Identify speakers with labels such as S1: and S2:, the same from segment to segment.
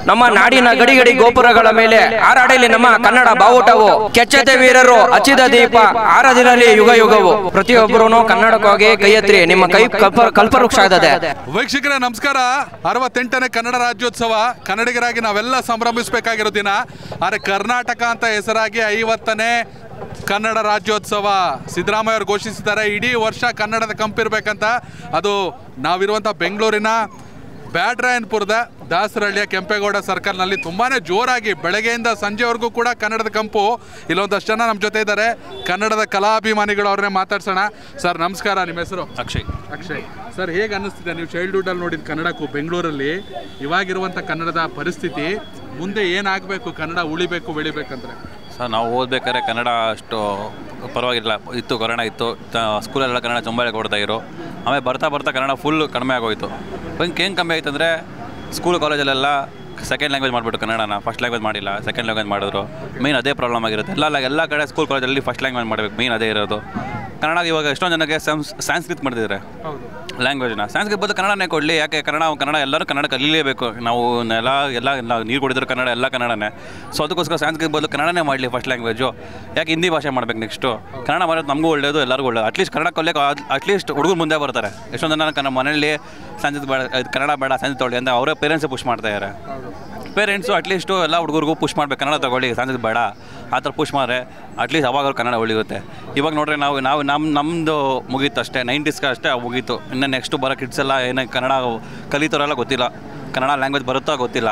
S1: ನಮ್ಮ ನಾಡಿನ ಗಡಿ ಗಡಿ ಗೋಪುರಗಳ ಮೇಲೆ ಹಾರಾಡಲಿ ನಮ್ಮ ಕನ್ನಡ ಬಾವುಟವು ಕೆಚ್ಚತೆ ವೀರರು ಹಚ್ಚಿದ ದೀಪ ಆರದಿರಲಿ ಯುಗ ಯುಗವು ಪ್ರತಿಯೊಬ್ಬರೂ ಕನ್ನಡಕ್ಕಾಗಿ ಕೈ ಎತ್ತಿ ನಿಮ್ಮ ಕೈ ಕಲ್ಪ ಕಲ್ಪವೃಕ್ಷ ಆಗದೆ
S2: ವೀಕ್ಷಕರೇ ನಮಸ್ಕಾರ ಅರವತ್ತೆಂಟನೇ ಕನ್ನಡ ರಾಜ್ಯೋತ್ಸವ ಕನ್ನಡಿಗರಾಗಿ ನಾವೆಲ್ಲ ಸಂಭ್ರಮಿಸಬೇಕಾಗಿರೋ ದಿನ ಆದರೆ ಕರ್ನಾಟಕ ಅಂತ ಹೆಸರಾಗಿ ಐವತ್ತನೇ ಕನ್ನಡ ರಾಜ್ಯೋತ್ಸವ ಸಿದ್ದರಾಮಯ್ಯ ಅವರು ಘೋಷಿಸಿದ್ದಾರೆ ಇಡೀ ವರ್ಷ ಕನ್ನಡದ ಕಂಪಿರ್ಬೇಕಂತ ಅದು ನಾವಿರುವಂಥ ಬೆಂಗಳೂರಿನ ಬ್ಯಾಡ್ರಾಯನ್ಪುರದ ದಾಸರಹಳ್ಳಿಯ ಕೆಂಪೇಗೌಡ ಸರ್ಕಲ್ನಲ್ಲಿ ತುಂಬಾ ಜೋರಾಗಿ ಬೆಳಗ್ಗೆಯಿಂದ ಸಂಜೆವರೆಗೂ ಕೂಡ ಕನ್ನಡದ ಕಂಪು ಇಲ್ಲೊಂದಷ್ಟು ಜನ ನಮ್ಮ ಜೊತೆ ಇದ್ದಾರೆ ಕನ್ನಡದ ಕಲಾಭಿಮಾನಿಗಳು ಅವ್ರನ್ನೇ ಮಾತಾಡ್ಸೋಣ ಸರ್ ನಮಸ್ಕಾರ ನಿಮ್ಮ ಹೆಸರು
S3: ಅಕ್ಷಯ್
S2: ಅಕ್ಷಯ್ ಸರ್ ಹೇಗೆ ಅನ್ನಿಸ್ತಿದೆ ನೀವು ಚೈಲ್ಡ್ಹುಡ್ ಅಲ್ಲಿ ನೋಡಿದ ಕನ್ನಡಕ್ಕೂ ಬೆಂಗಳೂರಲ್ಲಿ ಇವಾಗಿರುವಂಥ ಕನ್ನಡದ ಪರಿಸ್ಥಿತಿ ಮುಂದೆ ಏನಾಗಬೇಕು ಕನ್ನಡ ಉಳಿಬೇಕು ಬೆಳಿಬೇಕಂದ್ರೆ
S3: ಸರ್ ನಾವು ಓದ್ಬೇಕಾದ್ರೆ ಕನ್ನಡ ಅಷ್ಟು ಪರವಾಗಿಲ್ಲ ಇತ್ತು ಕೊರೋನಾ ಇತ್ತು ತ- ಸ್ಕೂಲಲ್ಲೆಲ್ಲ ಕನ್ನಡ ತುಂಬ ಕೊಡ್ತಾ ಇರೋ ಆಮೇಲೆ ಬರ್ತಾ ಬರ್ತಾ ಕನ್ನಡ ಫುಲ್ ಕಡಿಮೆ ಆಗೋಯ್ತು ಹಿಂಗೆ ಹೆಂಗೆ ಕಮ್ಮಿ ಆಯ್ತು ಅಂದರೆ ಸ್ಕೂಲ್ ಕಾಲೇಜಲ್ಲೆಲ್ಲ ಸೆಕೆಂಡ್ ಲ್ಯಾಂಗ್ವೇಜ್ ಮಾಡಿಬಿಟ್ಟು ಕನ್ನಡನ ಫಸ್ಟ್ ಲ್ಯಾಂಗ್ವೇಜ್ ಮಾಡಿಲ್ಲ ಸೆಕೆಂಡ್ ಲ್ಯಾಂಗ್ವೇಜ್ ಮಾಡಿದ್ರು ಮೇನ್ ಅದೇ ಪ್ರಾಬ್ಲಮ್ ಆಗಿರುತ್ತೆ ಎಲ್ಲ ಎಲ್ಲ ಕಡೆ ಸ್ಕೂಲ್ ಕಾಲೇಜಲ್ಲಿ ಫಸ್ಟ್ ಲ್ಯಾಂಗ್ವೇಜ್ ಮಾಡಬೇಕು ಮೇನ್ ಅದೇ ಇರೋದು ಕನ್ನಡ ಇವಾಗ ಎಷ್ಟೊಂದು ಜನಕ್ಕೆ ಸಂಸ್ಕೃತ್ ಮಾಡ್ತಿದ್ದಾರೆ ಲ್ಯಾಂಗ್ವೇಜ್ನ ಸಂಸ್ಕೃತ ಬದಲು ಕನ್ನಡನೇ ಕೊಡಲಿ ಯಾಕೆ ಕನ್ನಡ ಕನ್ನಡ ಎಲ್ಲರೂ ಕನ್ನಡ ಕಲೀಲೇಬೇಕು ನಾವು ಎಲ್ಲ ಎಲ್ಲ ಎಲ್ಲ ನೀರು ಕುಡಿದ್ರು ಕನ್ನಡ ಎಲ್ಲ ಕನ್ನಡನೇ ಸೊ ಅದಕ್ಕೋಸ್ಕರ ಸಂಸ್ಕೃತ ಬದಲು ಕನ್ನಡನೇ ಮಾಡಲಿ ಫಸ್ಟ್ ಲ್ಯಾಂಗ್ವೇಜು ಯಾಕೆ ಹಿಂದಿ ಭಾಷೆ ಮಾಡ್ಬೇಕು ನೆಕ್ಸ್ಟು ಕನ್ನಡ ಮಾಡೋದು ನಮಗೂ ಒಳ್ಳೆಯದು ಎಲ್ಲರಿಗೂ ಒಳ್ಳೆಯದು ಅಟ್ಲೀಸ್ಟ್ ಕನ್ನಡ ಕಲಿಯೋಕೆ ಅಟ್ಲೀಸ್ಟ್ ಹುಡುಗರು ಮುಂದೆ ಬರ್ತಾರೆ ಎಷ್ಟೊಂದು ಜನ ಕನ್ನಡ ಮನೆಯಲ್ಲಿ ಸಂಸ್ಕೃತ ಬೇಡ ಇದು ಕನ್ನಡ ಬೇಡ ಸಂಸ್ಕೃತ ತೊಗೊಳ್ಳಿ ಅಂತ ಅವರೇ ಪೇರೆಂಟ್ಸೇ ಪುಷ್ ಮಾಡ್ತಾ ಇದ್ದಾರೆ ಪೇರೆಂಟ್ಸು ಅಟ್ಲೀಸ್ಟು ಎಲ್ಲ ಹುಡುಗರಿಗೂ ಪುಷ್ ಮಾಡ್ಬೇಕು ಕನ್ನಡ ತಗೊಳ್ಳಿ ಸಂಸ್ಕೃತ ಬೇಡ ಆ ಥರ ಪುಷ್ ಮಾಡಿದ್ರೆ ಅಟ್ಲೀಸ್ಟ್ ಅವಾಗ ಅವ್ರು ಕನ್ನಡ ಉಳಿಯುತ್ತೆ ಇವಾಗ ನೋಡ್ರಿ ನಾವು ನಾವು ನಮ್ಮ ನಮ್ಮದು ಮುಗೀತು ಅಷ್ಟೇ ನೈಂಟೀಸ್ಗೆ ಅಷ್ಟೇ ಮುಗೀತು ಇನ್ನು ನೆಕ್ಸ್ಟು ಬರೋ ಕಿಡ್ಸ್ ಎಲ್ಲ ಏನೇ ಕನ್ನಡ ಕಲಿತವರೆಲ್ಲ ಗೊತ್ತಿಲ್ಲ ಕನ್ನಡ ಲ್ಯಾಂಗ್ವೇಜ್ ಬರುತ್ತೋ ಗೊತ್ತಿಲ್ಲ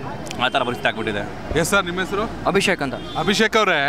S3: ಆ ಥರ ಪರಿಸ್ಥಿತಿ ಆಗ್ಬಿಟ್ಟಿದೆ
S2: ಎಸ್ ಸರ್ ನಿಮ್ಮ ಹೆಸರು
S1: ಅಭಿಷೇಕ್ ಅಂತ
S2: ಅಭಿಷೇಕ್ ಅವರೇ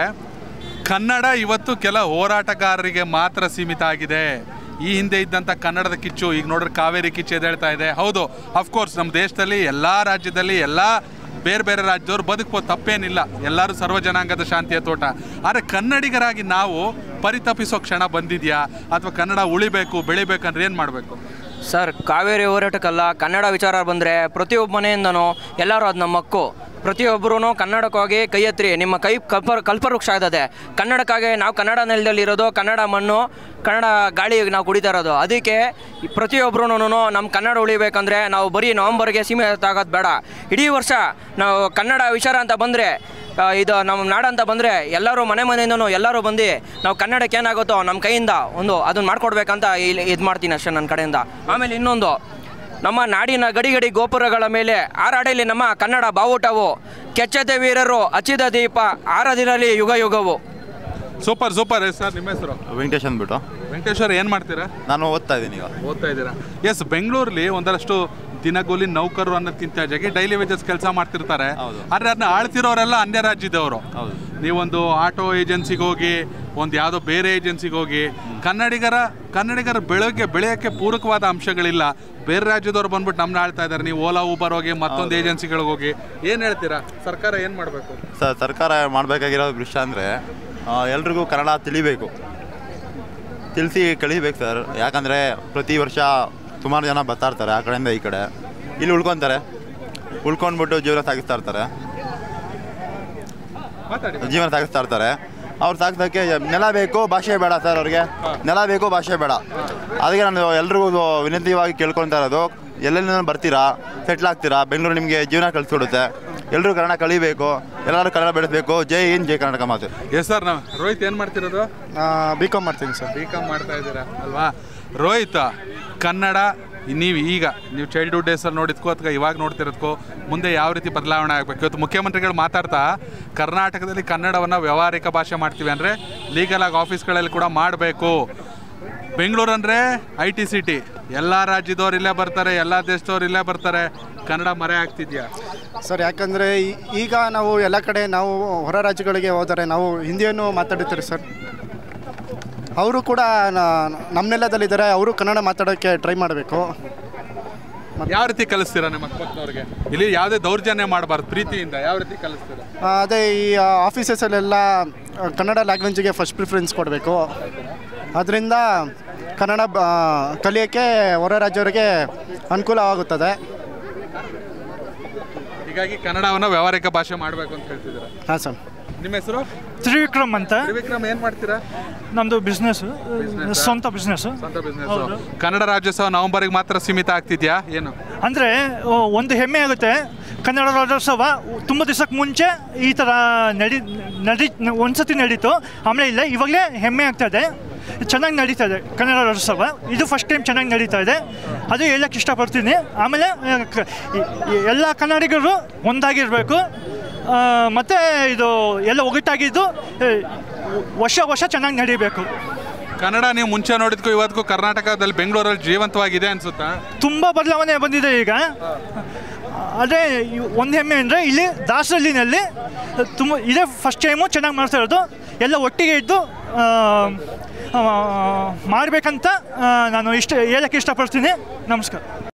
S2: ಕನ್ನಡ ಇವತ್ತು ಕೆಲ ಹೋರಾಟಗಾರರಿಗೆ ಮಾತ್ರ ಸೀಮಿತ ಆಗಿದೆ ಈ ಹಿಂದೆ ಇದ್ದಂಥ ಕನ್ನಡದ ಕಿಚ್ಚು ಈಗ ನೋಡ್ರೆ ಕಾವೇರಿ ಕಿಚ್ಚು ಎದ್ದೇಳ್ತಾ ಇದೆ ಹೌದು ಅಫ್ಕೋರ್ಸ್ ನಮ್ಮ ದೇಶದಲ್ಲಿ ಎಲ್ಲ ರಾಜ್ಯದಲ್ಲಿ ಎಲ್ಲ ಬೇರೆ ಬೇರೆ ರಾಜ್ಯದವ್ರು ಬದುಕ್ಬೋದು ತಪ್ಪೇನಿಲ್ಲ ಎಲ್ಲರೂ ಸರ್ವ ಜನಾಂಗದ ಶಾಂತಿಯ ತೋಟ ಆದರೆ ಕನ್ನಡಿಗರಾಗಿ ನಾವು ಪರಿತಪಿಸೋ ಕ್ಷಣ ಬಂದಿದೆಯಾ ಅಥವಾ ಕನ್ನಡ ಉಳಿಬೇಕು ಬೆಳಿಬೇಕಂದ್ರೆ ಏನು ಮಾಡಬೇಕು
S1: ಸರ್ ಕಾವೇರಿ ಹೋರಾಟಕ್ಕಲ್ಲ ಕನ್ನಡ ವಿಚಾರ ಬಂದರೆ ಪ್ರತಿಯೊಬ್ಬ ಮನೆಯಿಂದನೂ ಎಲ್ಲರೂ ಅದು ನಮ್ಮ ಹಕ್ಕು ಪ್ರತಿಯೊಬ್ಬರೂ ಕನ್ನಡಕ್ಕಾಗಿ ಕೈ ಎತ್ತಿ ನಿಮ್ಮ ಕೈ ಕಲ್ಪ ಕಲ್ಪವೃಕ್ಷ ಆಗದೆ ಕನ್ನಡಕ್ಕಾಗಿ ನಾವು ಕನ್ನಡ ನೆಲದಲ್ಲಿ ಇರೋದು ಕನ್ನಡ ಮಣ್ಣು ಕನ್ನಡ ಗಾಳಿ ನಾವು ಕುಡಿತಾ ಇರೋದು ಅದಕ್ಕೆ ಪ್ರತಿಯೊಬ್ಬರೂ ನಮ್ಮ ಕನ್ನಡ ಉಳಿಬೇಕಂದ್ರೆ ನಾವು ಬರೀ ನವಂಬರ್ಗೆ ಸೀಮಿತ ಆಗೋದು ಬೇಡ ಇಡೀ ವರ್ಷ ನಾವು ಕನ್ನಡ ವಿಚಾರ ಅಂತ ಬಂದರೆ ಆ, ಇದು ನಮ್ಮ ನಾಡಂತ ಬಂದರೆ ಎಲ್ಲರೂ ಮನೆ ಮನೆಯಿಂದನೂ ಎಲ್ಲರೂ ಬಂದು ನಾವು ಕನ್ನಡಕ್ಕೆ ಏನಾಗುತ್ತೋ ನಮ್ಮ ಕೈಯಿಂದ ಒಂದು ಅದನ್ನ ಮಾಡ್ಕೊಡ್ಬೇಕಂತ ಇಲ್ಲಿ ಇದು ಮಾಡ್ತೀನಿ ಅಷ್ಟೇ ನನ್ನ ಕಡೆಯಿಂದ ಆಮೇಲೆ ಇನ್ನೊಂದು ನಮ್ಮ ನಾಡಿನ ಗಡಿ ಗಡಿ ಗೋಪುರಗಳ ಮೇಲೆ ಹಾರಾಡಲಿ ನಮ್ಮ ಕನ್ನಡ ಬಾವುಟವು ಕೆಚ್ಚತೆ ವೀರರು ಹಚ್ಚಿದ ದೀಪ ಆರದಿರಲಿ ಯುಗ ಯುಗವು
S2: ಸೂಪರ್ ಸೂಪರ್ ಸರ್ ನಿಮ್ಮ ಹೆಸರು
S4: ವೆಂಕಟೇಶ್ ಅಂದ್ಬಿಟ್ಟು
S2: ವೆಂಕಟೇಶ್ವರ ಏನು ಮಾಡ್ತೀರಾ
S4: ನಾನು ಓದ್ತಾ ಇದ್ದೀನಿ ಈಗ
S2: ಓದ್ತಾ ಇದ್ದೀರಾ ಎಸ್ ಬೆಂಗಳೂರಲ್ಲಿ ಒಂದಷ್ಟು ದಿನಗೂಲಿ ನೌಕರರು ಅನ್ನೋದಕ್ಕಿಂತ ಹೆಚ್ಚಾಗಿ ಡೈಲಿ ವೇಜಸ್ ಕೆಲಸ ಮಾಡ್ತಿರ್ತಾರೆ
S4: ಹೌದು.
S2: ಆದ್ರೆ ಅದನ್ನ ಆಳ್ತಿರೋರೆಲ್ಲ ಅನ್ಯ ರಾಜ್ಯದವರು
S4: ಹೌದು.
S2: ನೀವೊಂದು ಆಟೋ ಏಜೆನ್ಸಿಗೆ ಹೋಗಿ ಒಂದು ಯಾವುದೋ ಬೇರೆ ಏಜೆನ್ಸಿಗೆ ಹೋಗಿ ಕನ್ನಡಿಗರ ಕನ್ನಡಿಗರ ಬೆಳಗ್ಗೆ ಬೆಳೆಯೋಕ್ಕೆ ಪೂರಕವಾದ ಅಂಶಗಳಿಲ್ಲ ಬೇರೆ ರಾಜ್ಯದವ್ರು ಬಂದ್ಬಿಟ್ಟು ನಮ್ಮನ್ನ ಆಳ್ತಾ ಇದ್ದಾರೆ ನೀವು ಓಲಾ ಊಬರ್ ಹೋಗಿ ಮತ್ತೊಂದು ಏಜೆನ್ಸಿಗಳಿಗೆ ಹೋಗಿ ಏನು ಹೇಳ್ತೀರಾ ಸರ್ಕಾರ ಏನು ಮಾಡಬೇಕು
S4: ಸರ್ ಸರ್ಕಾರ ಮಾಡಬೇಕಾಗಿರೋ ವಿಷಯ ಅಂದರೆ ಎಲ್ರಿಗೂ ಕನ್ನಡ ತಿಳಿಬೇಕು ತಿಳಿಸಿ ಕಲಿಬೇಕು ಸರ್ ಯಾಕಂದರೆ ಪ್ರತಿ ವರ್ಷ ಸುಮಾರು ಜನ ಬರ್ತಾ ಇರ್ತಾರೆ ಆ ಕಡೆಯಿಂದ ಈ ಕಡೆ ಇಲ್ಲಿ ಉಳ್ಕೊತಾರೆ ಉಳ್ಕೊಂಡ್ಬಿಟ್ಟು ಜೀವನ ಸಾಗಿಸ್ತಾ ಇರ್ತಾರೆ
S2: ಮಾತಾಡಿ
S4: ಜೀವನ ಸಾಗಿಸ್ತಾ ಇರ್ತಾರೆ ಅವ್ರು ಸಾಗಿಸೋಕ್ಕೆ ನೆಲ ಬೇಕು ಭಾಷೆ ಬೇಡ ಸರ್ ಅವ್ರಿಗೆ ನೆಲ ಬೇಕು ಭಾಷೆ ಬೇಡ ಅದಕ್ಕೆ ನಾನು ಎಲ್ರಿಗೂ ವಿನಂತಿಯಾಗಿ ಕೇಳ್ಕೊಳ್ತಾ ಇರೋದು ಎಲ್ಲೆಲ್ಲಿ ಬರ್ತೀರಾ ಸೆಟ್ಲ್ ಆಗ್ತೀರಾ ಬೆಂಗಳೂರು ನಿಮಗೆ ಜೀವನ ಕಳಿಸ್ಕೊಡುತ್ತೆ ಎಲ್ಲರೂ ಕನ್ನಡ ಕಲಿಬೇಕು ಎಲ್ಲರೂ ಕನ್ನಡ ಬೆಳೆಸಬೇಕು ಜೈ ಹಿಂದ್ ಜೈ ಕರ್ನಾಟಕ ಮಾತು
S2: ಎಸ್ ಸರ್ ನಾವು ರೋಹಿತ್ ಏನು ಮಾಡ್ತಿರೋದು
S5: ಬಿ ಕಾಮ್ ಮಾಡ್ತೀನಿ ಸರ್
S2: ಬಿ ಕಾಮ್ ಮಾಡ್ತಾ ಇದ್ದೀರಾ ಅಲ್ವಾ ರೋಹಿತ್ ಕನ್ನಡ ನೀವು ಈಗ ನೀವು ಚೈಲ್ಡ್ಹುಡ್ ಡೇಸಲ್ಲಿ ನೋಡಿದ್ಕೋ ಅಥವಾ ಇವಾಗ ನೋಡ್ತಿರೋದಕ್ಕೋ ಮುಂದೆ ಯಾವ ರೀತಿ ಬದಲಾವಣೆ ಆಗಬೇಕು ಇವತ್ತು ಮುಖ್ಯಮಂತ್ರಿಗಳು ಮಾತಾಡ್ತಾ ಕರ್ನಾಟಕದಲ್ಲಿ ಕನ್ನಡವನ್ನು ವ್ಯಾವಹಾರಿಕ ಭಾಷೆ ಮಾಡ್ತೀವಿ ಅಂದರೆ ಲೀಗಲ್ ಆಗಿ ಆಫೀಸ್ಗಳಲ್ಲಿ ಕೂಡ ಮಾಡಬೇಕು ಬೆಂಗಳೂರು ಅಂದರೆ ಐ ಟಿ ಸಿಟಿ ಎಲ್ಲ ರಾಜ್ಯದವ್ರು ಇಲ್ಲೇ ಬರ್ತಾರೆ ಎಲ್ಲ ದೇಶದವ್ರು ಇಲ್ಲೇ ಬರ್ತಾರೆ ಕನ್ನಡ ಮರೆ ಆಗ್ತಿದ್ಯಾ
S5: ಸರ್ ಯಾಕಂದರೆ ಈಗ ನಾವು ಎಲ್ಲ ಕಡೆ ನಾವು ಹೊರ ರಾಜ್ಯಗಳಿಗೆ ಹೋದರೆ ನಾವು ಹಿಂದಿಯನ್ನು ಮಾತಾಡುತ್ತೀರಿ ಸರ್ ಅವರು ಕೂಡ ನ- ನಮ್ಮ ನೆಲದಲ್ಲಿದ್ದಾರೆ ಅವರು ಕನ್ನಡ ಮಾತಾಡೋಕ್ಕೆ ಟ್ರೈ ಮಾಡಬೇಕು
S2: ಯಾವ ರೀತಿ ಕಲಿಸ್ತೀರಾ ನಿಮ್ಮ ಅಕ್ಕಪಕ್ಕದವ್ರಿಗೆ ಇಲ್ಲಿ ಯಾವುದೇ ದೌರ್ಜನ್ಯ ಮಾಡಬಾರ್ದು ಪ್ರೀತಿಯಿಂದ ಯಾವ ರೀತಿ ಕಲಿಸ್ತೀರಾ
S5: ಅದೇ ಈ ಆಫೀಸಸಲ್ಲೆಲ್ಲ ಕನ್ನಡ ಲ್ಯಾಂಗ್ವೇಜಿಗೆ ಫಸ್ಟ್ ಪ್ರಿಫರೆನ್ಸ್ ಕೊಡಬೇಕು ಅದರಿಂದ ಕನ್ನಡ ಬ- ಕಲಿಯೋಕ್ಕೆ ಹೊರ ರಾಜ್ಯದವರಿಗೆ ಅನುಕೂಲವಾಗುತ್ತದೆ
S2: ಹೀಗಾಗಿ ಕನ್ನಡವನ್ನು ವ್ಯಾವಹಾರಿಕ ಭಾಷೆ ಮಾಡಬೇಕು ಅಂತ ಹೇಳ್ತಿದ್ದೀರಾ
S5: ಹಾಂ ಸರ್
S2: ನಿಮ್ಮ ಹೆಸರು
S6: ತ್ರಿವಿಕ್ರಮ್ ಅಂತ
S2: ತ್ರಿವಿಕ್ರಮ್ ಏನ್ ಮಾಡ್ತೀರಾ
S6: ನಮ್ಮದು ಬಿಸ್ನೆಸ್ ಸ್ವಂತ ಬಿಸ್ನೆಸ್
S2: ಸ್ವಂತ ಬಿಸ್ನೆಸ್ ಕನ್ನಡ ರಾಜ್ಯೋತ್ಸವ ನವೆಂಬರ್ಗೆ ಮಾತ್ರ ಸೀಮಿತ ಆಗ್ತಿದ್ಯಾ ಏನು
S6: ಅಂದರೆ ಒಂದು ಹೆಮ್ಮೆ ಆಗುತ್ತೆ ಕನ್ನಡ ರಾಜ್ಯೋತ್ಸವ ತುಂಬ ದಿವಸಕ್ಕೆ ಮುಂಚೆ ಈ ಥರ ನಡಿ ನಡಿ ಒಂದ್ಸತಿ ನಡೀತು ಆಮೇಲೆ ಇಲ್ಲ ಇವಾಗಲೇ ಹೆಮ್ಮೆ ಆಗ್ತಾ ಇದೆ ಚೆನ್ನಾಗಿ ನಡೀತಾ ಇದೆ ಕನ್ನಡ ರಾಜ್ಯೋತ್ಸವ ಇದು ಫಸ್ಟ್ ಟೈಮ್ ಚೆನ್ನಾಗಿ ನಡೀತಾ ಇದೆ ಅದು ಹೇಳಕ್ಕೆ ಇಷ್ಟಪಡ್ತೀನಿ ಆಮೇಲೆ ಆ, ಕ- ಈ- ಈ ಎಲ್ಲ ಕನ್ನಡಿಗರು ಒಂದಾಗಿರಬೇಕು ಮತ್ತು ಇದು ಎಲ್ಲ ಒಗ್ಗಟ್ಟಾಗಿದ್ದು ಆ, ವರ್ಷ ವರ್ಷ ಚೆನ್ನಾಗಿ ನಡೀಬೇಕು
S2: ಕನ್ನಡ ನೀವು ಮುಂಚೆ ನೋಡಿದ್ಕೂ ಇವತ್ತಿಗೂ ಕರ್ನಾಟಕದಲ್ಲಿ ಬೆಂಗಳೂರಲ್ಲಿ ಜೀವಂತವಾಗಿದೆ ಅನ್ಸುತ್ತಾ
S6: ತುಂಬ ಬದಲಾವಣೆ ಬಂದಿದೆ ಈಗ ಅದೇ ಒಂದು ಹೆಮ್ಮೆ ಅಂದರೆ ಇಲ್ಲಿ ದಾಸರಳ್ಳಿನಲ್ಲಿ ತುಂಬ ಇದೇ ಫಸ್ಟ್ ಟೈಮು ಚೆನ್ನಾಗಿ ಮಾಡ್ತಾ ಇರೋದು ಎಲ್ಲ ಒಟ್ಟಿಗೆ ಇದ್ದು ಮಾಡಬೇಕಂತ ನಾನು ಇಷ್ಟ ಹೇಳಕ್ಕೆ ಇಷ್ಟಪಡ್ತೀನಿ ನಮಸ್ಕಾರ